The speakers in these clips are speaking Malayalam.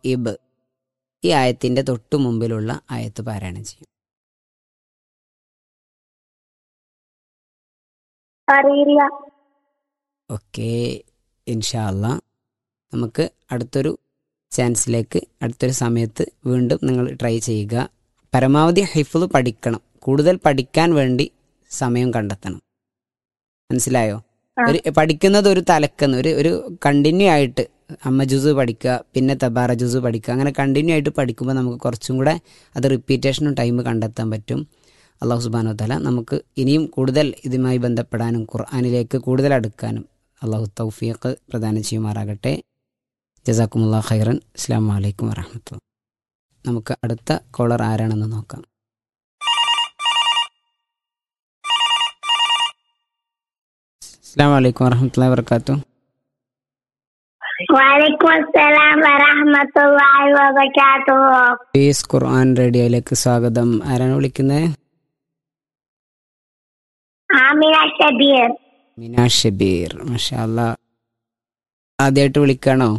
ഇബ് ഈ ആയത്തിന്റെ തൊട്ടു മുമ്പിലുള്ള ആയത്ത് പാരായണം ചെയ്യും അറിയില്ല ഓക്കെ ഇൻഷാല്ല നമുക്ക് അടുത്തൊരു ചാൻസിലേക്ക് അടുത്തൊരു സമയത്ത് വീണ്ടും നിങ്ങൾ ട്രൈ ചെയ്യുക പരമാവധി ഹൈഫുൾ പഠിക്കണം കൂടുതൽ പഠിക്കാൻ വേണ്ടി സമയം കണ്ടെത്തണം മനസ്സിലായോ ആ. ഒരു പഠിക്കുന്നത് ഒരു തലക്കെന്ന് ഒരു ഒരു കണ്ടിന്യൂ ആയിട്ട് അമ്മ ജുസ് പഠിക്കുക പിന്നെ തബാറ ജുസ് പഠിക്കുക അങ്ങനെ കണ്ടിന്യൂ ആയിട്ട് പഠിക്കുമ്പോൾ നമുക്ക് കുറച്ചും കൂടെ അത് റിപ്പീറ്റേഷനും ടൈം കണ്ടെത്താൻ പറ്റും അള്ളാഹു സുബാനോ തല നമുക്ക് ഇനിയും കൂടുതൽ ഇതുമായി ബന്ധപ്പെടാനും ഖുർആാനിലേക്ക് കൂടുതൽ അടുക്കാനും അള്ളാഹു തൗഫീഖ് പ്രദാനം ചെയ്യുമാറാകട്ടെ ജസാക്കുമുല്ലാ ഖൈറൻ അസ്സാം വലൈക്കും വറഹമത്തുള്ള നമുക്ക് അടുത്ത കോളർ ആരാണെന്ന് നോക്കാം അസ്സാം വലൈക്കും വറഹമത്തുള്ള വർക്കാത്തു വലൈക്കും അസ്സലാം വറഹ്മത്തുള്ളാഹി വബറകാതുഹു പീസ് ഖുർആൻ റേഡിയോയിലേക്ക് സ്വാഗതം ആരാണ് വിളിക്കുന്നത് ആമിന ഷബീർ മിന ഷബീർ മഷാ അല്ലാ ആദ്യമായിട്ട് വിളിക്കാണോ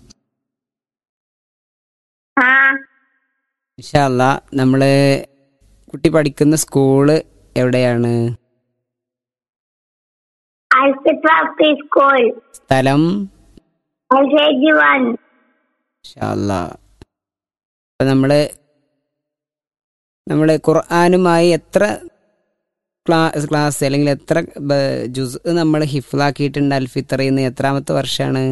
ആ മഷാ അല്ലാ നമ്മള് കുട്ടി പഠിക്കുന്ന സ്കൂള് എവിടെയാണ് അൽസിഫാഫി സ്കൂൾ സ്ഥലം എൽ കെ ജി വൺ മഷാ അല്ലാ അപ്പൊ നമ്മള് നമ്മള് ഖുർആാനുമായി എത്ര ക്ലാസ് ക്ലാസ് അല്ലെങ്കിൽ എത്ര ബ- ജുസ് നമ്മൾ ഹിഫ്ലാക്കിയിട്ടുണ്ട് അൽഫിത്തറിന്ന് എത്രാമത്തെ വർഷമാണ്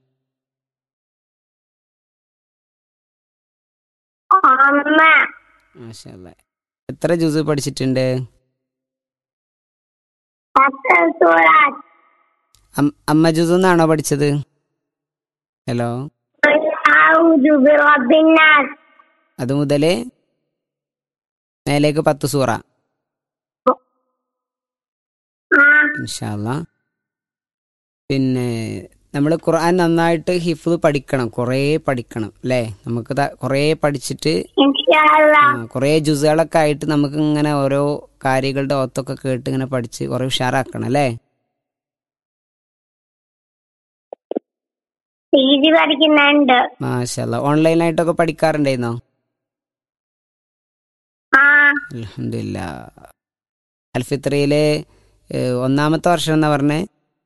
അമ്മ മാഷാ അല്ലാ എത്ര ജുസ് പഠിച്ചിട്ടുണ്ട് പത്ത് സൂറത്ത് അം- അമ്മ ജുസ് എന്നാണോ പഠിച്ചത് ഹലോ അഊദു ബിറബ്ബിന്നാസ് അത് മുതല് മേലേക്ക് പത്ത് സൂറ ആ ഇൻഷാല്ല പിന്നെ നമ്മൾ ഖുർആൻ നന്നായിട്ട് ഹിഫ്ദ് പഠിക്കണം കുറേ പഠിക്കണം അല്ലേ നമുക്ക് ദാ കുറേ പഠിച്ചിട്ട് ഇൻഷാല്ലാ ആ, കുറേ ജുസുകളൊക്കെ ആയിട്ട് നമുക്ക് ഇങ്ങനെ ഓരോ കാര്യങ്ങളുടെ ഒത്തൊക്കെ കേട്ട് ഇങ്ങനെ പഠിച്ച് കുറേ ഉഷാറാക്കണം അല്ലേ പി ജി പഠിക്കുന്നുണ്ട് മാഷല്ല ഓൺലൈനായിട്ടൊക്കെ പഠിക്കാറുണ്ടായിരുന്നോ ആ അലഹമില്ല അൽഫിത്രയിലെ ഏഹ്, ഒന്നാമത്തെ വർഷം എന്നാ പറഞ്ഞേ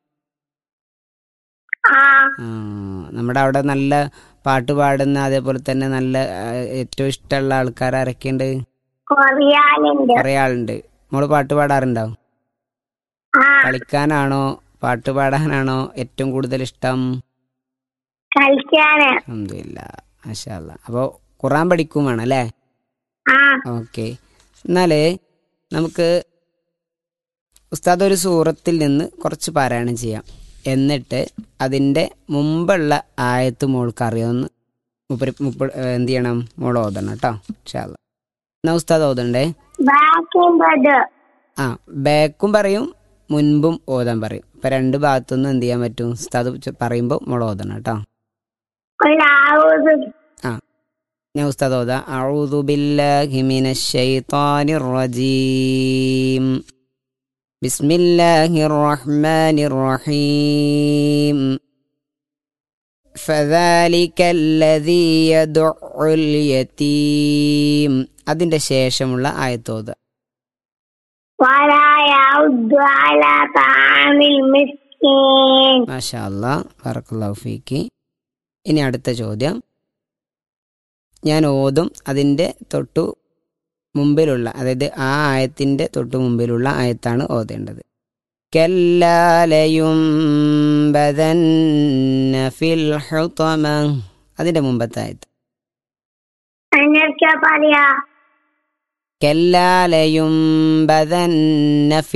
ആ ആ, നമ്മുടെ അവിടെ നല്ല പാട്ട് പാടുന്ന അതേപോലെ തന്നെ നല്ല ആ, ഏറ്റവും ഇഷ്ടമുള്ള ആൾക്കാർ ആരൊക്കെയുണ്ട് കൊറിയാനുണ്ട് കുറേ ആളുണ്ട് മോള് പാട്ട് പാടാറുണ്ടോ ആ കളിക്കാനാണോ പാട്ട് പാടാനാണോ ഏറ്റവും കൂടുതൽ ഇഷ്ടം കളിക്കാന് അലഹമില്ല മാഷാല്ല അപ്പോൾ ഖുറാൻ പഠിക്കും വേണം അല്ലേ ആ ഓക്കെ എന്നാലേ നമുക്ക് ഉസ്താദ് ഒരു സൂറത്തിൽ നിന്ന് കുറച്ച് പാരായണം ചെയ്യാം എന്നിട്ട് അതിൻ്റെ മുമ്പുള്ള ആയത്ത് മോൾക്ക് അറിയാമെന്ന് മുപ്പര് മുപ്പ എന്ത് ചെയ്യണം മോൾ ഓതണം കേട്ടോ ഇൻഷാല്ല എന്നാ ഉസ്താദ് ഓതണ്ടേ ബാക്കിയുള്ളത് ആ ബാക്കും പറയും മുൻപും ഓതാൻ പറയും ഇപ്പം രണ്ട് ഭാഗത്തുനിന്നും എന്ത് ചെയ്യാൻ പറ്റും ഉസ്താദ് ചെ- പറയുമ്പോൾ മോൾ ഓതണം കേട്ടോ അഊദു ഞാൻ ഉസ്താദ് ഓതാ അഊദു ബില്ലാഹി മിനശ് ശൈത്താനിർ റജീം ബിസ്മില്ലാഹിർ റഹ്മാനിർ റഹീം فذلك الذي يدع اليتيم അതിന്റെ ശേഷമുള്ള ആയത്തോത് ولا يعد على طعام المسكين മാഷാ അല്ലാ ബറക്കല്ലാഹു ഫീക്ക് ഇനി അടുത്ത ചോദ്യം ഞാൻ ഓതും അതിൻ്റെ തൊട്ടു മുമ്പിലുള്ള അതായത് ആ ആയത്തിൻ്റെ തൊട്ടു മുമ്പിലുള്ള ആയത്താണ് ഓതേണ്ടത് കല്ലാലയും ഫിൽ ഹുതമ അതിൻ്റെ മുമ്പത്തെ ആയത്ത് എന്നൊക്കെ പറയാ കല്ലാലയും